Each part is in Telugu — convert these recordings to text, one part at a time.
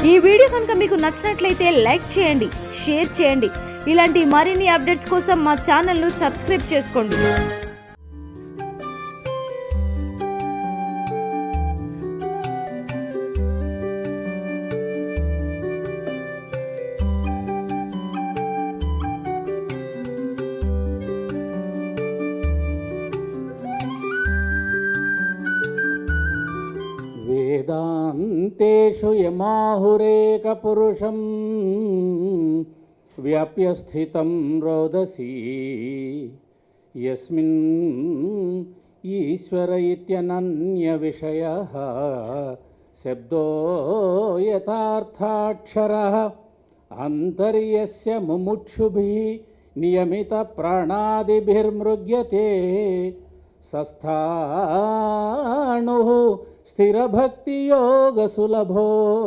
ఈ వీడియో కనుక మీకు నచ్చినట్లయితే లైక్ చేయండి షేర్ చేయండి ఇలాంటి మరిన్ని అప్డేట్స్ కోసం మా ఛానల్ను సబ్స్క్రైబ్ చేసుకోండి వేదాంతేషు యమాహురేకపురుషం వ్యాప్య స్థితం రోదసి యస్మిన్ ఈశ్వర ఇత్యనన్య విషయ శబ్దో యథార్థాక్షర అంతర్యస్య ముముక్షుభిः నియమిత ప్రాణాదిభిర్మృగ్యతే సస్థాణు స్థిరభక్తియోగసులభో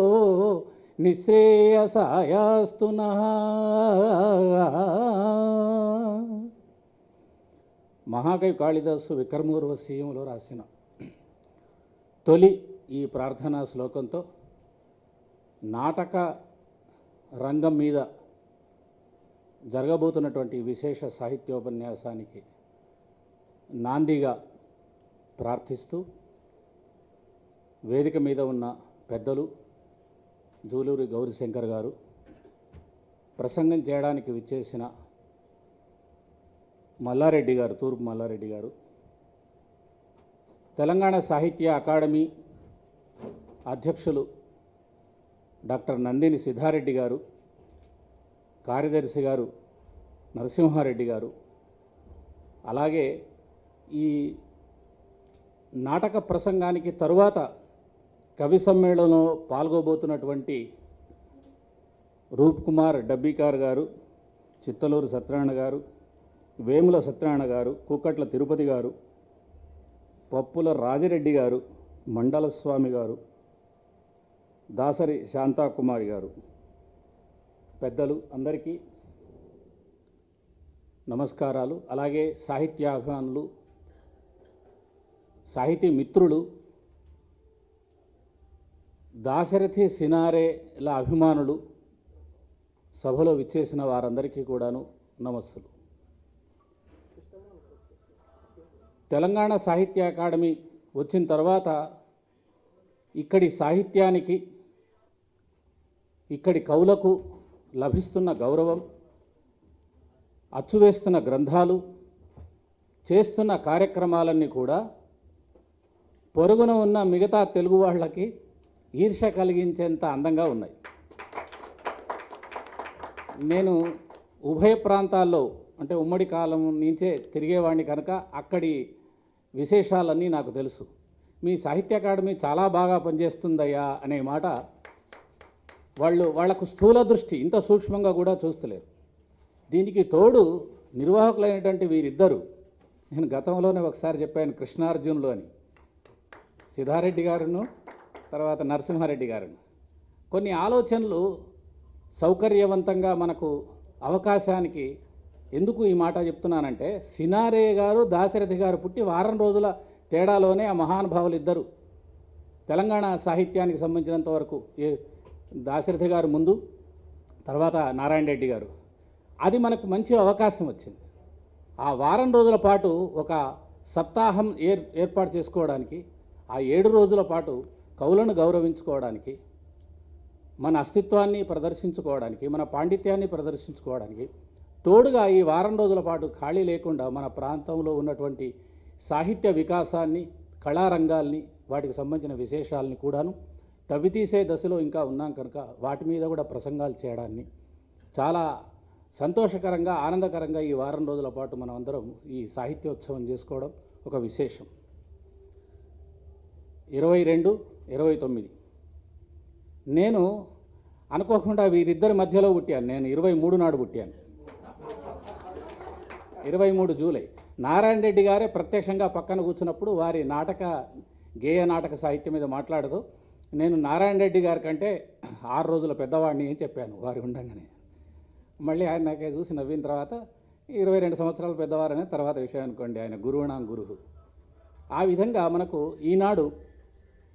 నిశ్రేయసాయాస్తు నః మహాకవి కాళిదాసు విక్రమూర్వశీయంలో రాసిన తొలి ఈ ప్రార్థనా శ్లోకంతో నాటక రంగం మీద జరగబోతున్నటువంటి విశేష సాహిత్యోపన్యాసానికి నాందిగా ప్రార్థిస్తూ వేదిక మీద ఉన్న పెద్దలు జూలూరి గౌరీశంకర్ గారు ప్రసంగం చేయడానికి విచ్చేసిన మల్లారెడ్డి గారు తూర్పు మల్లారెడ్డి గారు తెలంగాణ సాహిత్య అకాడమీ అధ్యక్షులు డాక్టర్ నందిని సిద్ధారెడ్డి గారు కార్యదర్శి గారు నరసింహారెడ్డి గారు అలాగే ఈ నాటక ప్రసంగానికి తరువాత కవి సమ్మేళనంలో పాల్గొబోతున్నటువంటి రూప్ కుమార్ డబ్బీకార్ గారు చిత్తలూరు సత్యనారాయణ గారు వేముల సత్యనారాయణ గారు కూకట్ల తిరుపతి గారు పప్పుల రాజిరెడ్డి గారు మండల స్వామి గారు దాసరి శాంతాకుమారి గారు పెద్దలు అందరికీ నమస్కారాలు అలాగే సాహిత్యాభిమానులు సాహితీ మిత్రులు దాశరథి సినారేల అభిమానులు సభలో విచ్చేసిన వారందరికీ కూడాను నమస్సులు తెలంగాణ సాహిత్య అకాడమీ వచ్చిన తర్వాత ఇక్కడి సాహిత్యానికి ఇక్కడి కవులకు లభిస్తున్న గౌరవం అచ్చువేస్తున్న గ్రంథాలు చేస్తున్న కార్యక్రమాలన్నీ కూడా పొరుగున ఉన్న మిగతా తెలుగు వాళ్ళకి ఈర్ష కలిగించేంత అందంగా ఉన్నాయి నేను ఉభయ ప్రాంతాల్లో అంటే ఉమ్మడి కాలం నుంచే తిరిగేవాడిని కనుక అక్కడి విశేషాలన్నీ నాకు తెలుసు మీ సాహిత్య అకాడమీ చాలా బాగా పనిచేస్తుందయ్యా అనే మాట వాళ్ళు వాళ్లకు స్థూల దృష్టి ఇంత సూక్ష్మంగా కూడా చూస్తలేరు దీనికి తోడు నిర్వాహకులైనటువంటి వీరిద్దరు నేను గతంలోనే ఒకసారి చెప్పాను కృష్ణార్జునులు అని సిద్ధారెడ్డి గారును తర్వాత నరసింహారెడ్డి గారును కొన్ని ఆలోచనలు సౌకర్యవంతంగా మనకు అవకాశానికి ఎందుకు ఈ మాట చెప్తున్నానంటే సినారే గారు దాశరథి గారు పుట్టి వారం రోజుల తేడాలోనే ఆ మహానుభావులు ఇద్దరు తెలంగాణ సాహిత్యానికి సంబంధించినంత వరకు ఏ దాశరథి గారు ముందు తర్వాత నారాయణ రెడ్డి గారు అది మనకు మంచి అవకాశం వచ్చింది ఆ వారం రోజుల పాటు ఒక సప్తాహం ఏర్ ఏర్పాటు చేసుకోవడానికి ఆ ఏడు రోజుల పాటు కవులను గౌరవించుకోవడానికి మన అస్తిత్వాన్ని ప్రదర్శించుకోవడానికి మన పాండిత్యాన్ని ప్రదర్శించుకోవడానికి తోడుగా ఈ వారం రోజుల పాటు ఖాళీ లేకుండా మన ప్రాంతంలో ఉన్నటువంటి సాహిత్య వికాసాన్ని కళారంగాల్ని వాటికి సంబంధించిన విశేషాలని కూడాను తవ్వితీసే దశలో ఇంకా ఉన్నాం కనుక వాటి మీద కూడా ప్రసంగాలు చేయడాన్ని చాలా సంతోషకరంగా ఆనందకరంగా ఈ వారం రోజుల పాటు మనం అందరం ఈ సాహిత్యోత్సవం చేసుకోవడం ఒక విశేషం ఇరవై రెండు ఇరవై తొమ్మిది నేను అనుకోకుండా వీరిద్దరి మధ్యలో పుట్టాను నేను ఇరవై మూడు నాడు పుట్టాను ఇరవై మూడు జూలై నారాయణ రెడ్డి గారే ప్రత్యక్షంగా పక్కన కూర్చున్నప్పుడు వారి నాటక గేయ నాటక సాహిత్యం మీద మాట్లాడుతూ నేను నారాయణ రెడ్డి గారి కంటే ఆరు రోజుల పెద్దవాడిని అని చెప్పాను వారి ఉండంగానే మళ్ళీ ఆయన నాకే చూసి నవ్విన తర్వాత ఇరవై రెండు సంవత్సరాల పెద్దవారనే తర్వాత విషయం అనుకోండి ఆయన గురువునా గురువు ఆ విధంగా మనకు ఈనాడు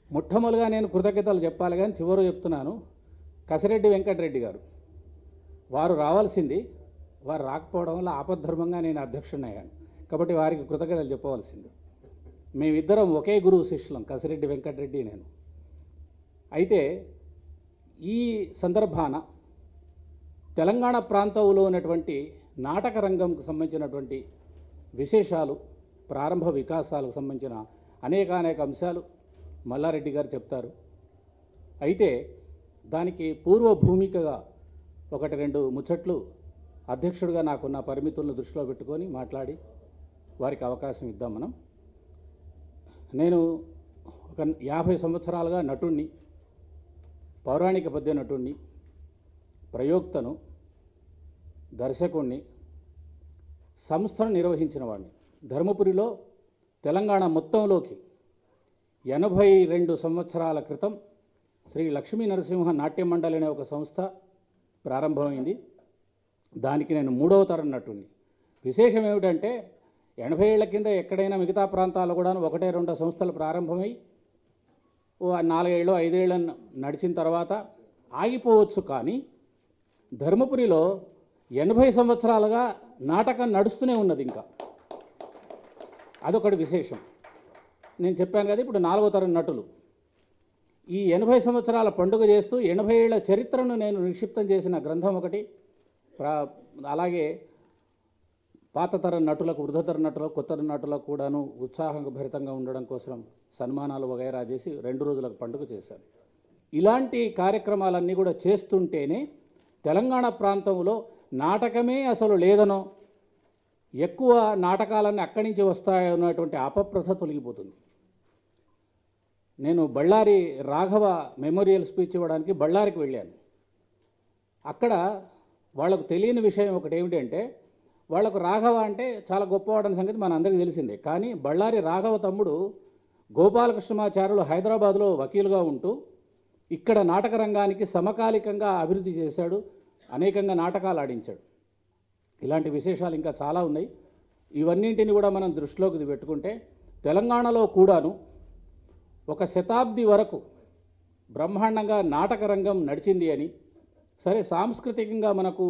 మొట్టమొదలుగా నేను కృతజ్ఞతలు చెప్పాలి కానీ చివరు చెప్తున్నాను కసిరెడ్డి వెంకటరెడ్డి గారు వారు రావాల్సింది వారు రాకపోవడం వల్ల ఆపద్ధర్మంగా నేను అధ్యక్షుడిని అయ్యాను కాబట్టి వారికి కృతజ్ఞతలు చెప్పవలసింది మేమిద్దరం ఒకే గురువు శిష్యులం కసిరెడ్డి వెంకటరెడ్డి నేను అయితే ఈ సందర్భాన తెలంగాణ ప్రాంతంలో ఉన్నటువంటి నాటక రంగంకు సంబంధించినటువంటి విశేషాలు ప్రారంభ వికాసాలకు సంబంధించిన అనేక అనేక అంశాలు మల్లారెడ్డి గారు చెప్తారు అయితే దానికి పూర్వ భూమికగా ఒకటి రెండు ముచ్చట్లు అధ్యక్షుడిగా నాకున్న పరిమితులను దృష్టిలో పెట్టుకొని మాట్లాడి వారికి అవకాశం ఇద్దాం మనం నేను ఒక యాభై సంవత్సరాలుగా నటుణ్ణి పౌరాణిక పద్య నటుణ్ణి ప్రయోక్తను దర్శకుణ్ణి సంస్థను నిర్వహించిన వాడిని ధర్మపురిలో తెలంగాణ మొత్తంలోకి ఎనభై రెండు సంవత్సరాల క్రితం శ్రీ లక్ష్మీ నరసింహ నాట్య మండలి అనే ఒక సంస్థ ప్రారంభమైంది దానికి నేను మూడవ తరం నటుణ్ణి విశేషం ఏమిటంటే ఎనభై ఏళ్ల కింద ఎక్కడైనా మిగతా ప్రాంతాల్లో కూడా ఒకటే రెండు సంస్థలు ప్రారంభమై ఓ నాలుగేళ్ళు ఐదేళ్ళు నడిచిన తర్వాత ఆగిపోవచ్చు కానీ ధర్మపురిలో ఎనభై సంవత్సరాలుగా నాటకం నడుస్తూనే ఉన్నది ఇంకా అదొకటి విశేషం నేను చెప్పాను కదా ఇప్పుడు నాలుగో తరం నటులు ఈ ఎనభై సంవత్సరాల పండుగ చేస్తూ ఎనభై ఏళ్ల చరిత్రను నేను నిక్షిప్తం చేసిన గ్రంథం ఒకటి ప్రా అలాగే పాత తరం నటులకు వృద్ధతర నటులకు కొత్త నటులకు కూడాను ఉత్సాహభరితంగా ఉండడం కోసం సన్మానాలు వగైరా చేసి రెండు రోజులకు పండుగ చేశాను ఇలాంటి కార్యక్రమాలన్నీ కూడా చేస్తుంటేనే తెలంగాణ ప్రాంతంలో నాటకమే అసలు లేదనో ఎక్కువ నాటకాలన్నీ అక్కడి నుంచి వస్తాయన్నటువంటి అపప్రథ తొలగిపోతుంది నేను బళ్ళారి రాఘవ మెమోరియల్ స్పీచ్ ఇవ్వడానికి బళ్ళారికి వెళ్ళాను అక్కడ వాళ్ళకు తెలియని విషయం ఒకటి ఏమిటంటే వాళ్ళకు రాఘవ అంటే చాలా గొప్పవాడని సంగతి మన అందరికీ తెలిసిందే కానీ బళ్ళారి రాఘవ తమ్ముడు గోపాలకృష్ణమాచార్యులు హైదరాబాద్లో వకీలుగా ఉంటూ ఇక్కడ నాటక రంగానికి సమకాలికంగా అభివృద్ధి చేశాడు అనేకంగా నాటకాలు ఆడించాడు ఇలాంటి విశేషాలు ఇంకా చాలా ఉన్నాయి ఇవన్నింటిని కూడా మనం దృష్టిలోకి పెట్టుకుంటే తెలంగాణలో కూడాను ఒక శతాబ్ది వరకు బ్రహ్మాండంగా నాటక రంగం నడిచింది అని సరే సాంస్కృతికంగా మనకు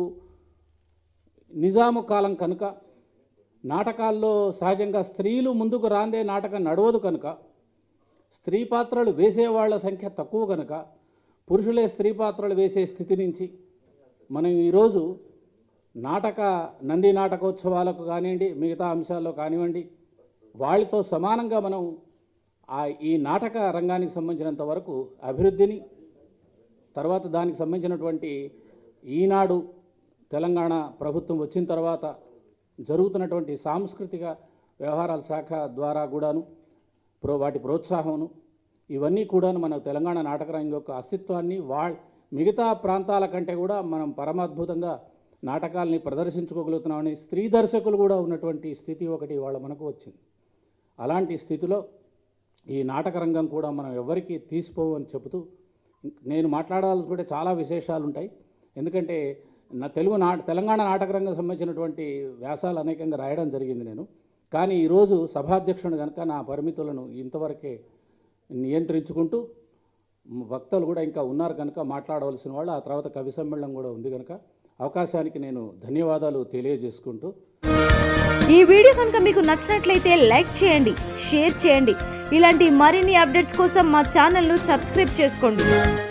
నిజాము కాలం కనుక నాటకాల్లో సహజంగా స్త్రీలు ముందుకు రాందే నాటకం నడవదు కనుక స్త్రీ పాత్రలు వేసేవాళ్ల సంఖ్య తక్కువ కనుక పురుషులే స్త్రీ పాత్రలు వేసే స్థితి నుంచి మనం ఈరోజు నాటక నంది నాటకోత్సవాలకు కానివ్వండి మిగతా అంశాల్లో కానివ్వండి వాళ్ళతో సమానంగా మనం ఆ ఈ నాటక రంగానికి సంబంధించినంత వరకు అభివృద్ధిని తర్వాత దానికి సంబంధించినటువంటి ఈనాడు తెలంగాణ ప్రభుత్వం వచ్చిన తర్వాత జరుగుతున్నటువంటి సాంస్కృతిక వ్యవహారాల శాఖ ద్వారా కూడాను ప్రో వాటి ప్రోత్సాహమును ఇవన్నీ కూడాను మన తెలంగాణ నాటక రంగం యొక్క అస్తిత్వాన్ని వా మిగతా ప్రాంతాల కంటే కూడా మనం పరమాద్భుతంగా నాటకాల్ని ప్రదర్శించుకోగలుగుతున్నామని స్త్రీ దర్శకులు కూడా ఉన్నటువంటి స్థితి ఒకటి వాళ్ళ మనకు వచ్చింది అలాంటి స్థితిలో ఈ నాటక రంగం కూడా మనం ఎవరికి తీసిపోవు అని చెబుతూ నేను మాట్లాడాలనుకుంటే చాలా విశేషాలు ఉంటాయి ఎందుకంటే నా తెలుగు నా తెలంగాణ నాటక రంగం సంబంధించినటువంటి వ్యాసాలు అనేకంగా రాయడం జరిగింది నేను కానీ ఈరోజు సభాధ్యక్షుడు కనుక నా పరిమితులను ఇంతవరకే నియంత్రించుకుంటూ వక్తలు కూడా ఇంకా ఉన్నారు కనుక మాట్లాడవలసిన వాళ్ళు ఆ తర్వాత కవి సమ్మేళనం కూడా ఉంది కనుక అవకాశానికి నేను ధన్యవాదాలు తెలియజేసుకుంటూ ఈ వీడియో కనుక మీకు నచ్చినట్లయితే లైక్ చేయండి షేర్ చేయండి ఇలాంటి మరిన్ని అప్డేట్స్ కోసం మా ఛానల్ను సబ్స్క్రైబ్ చేసుకోండి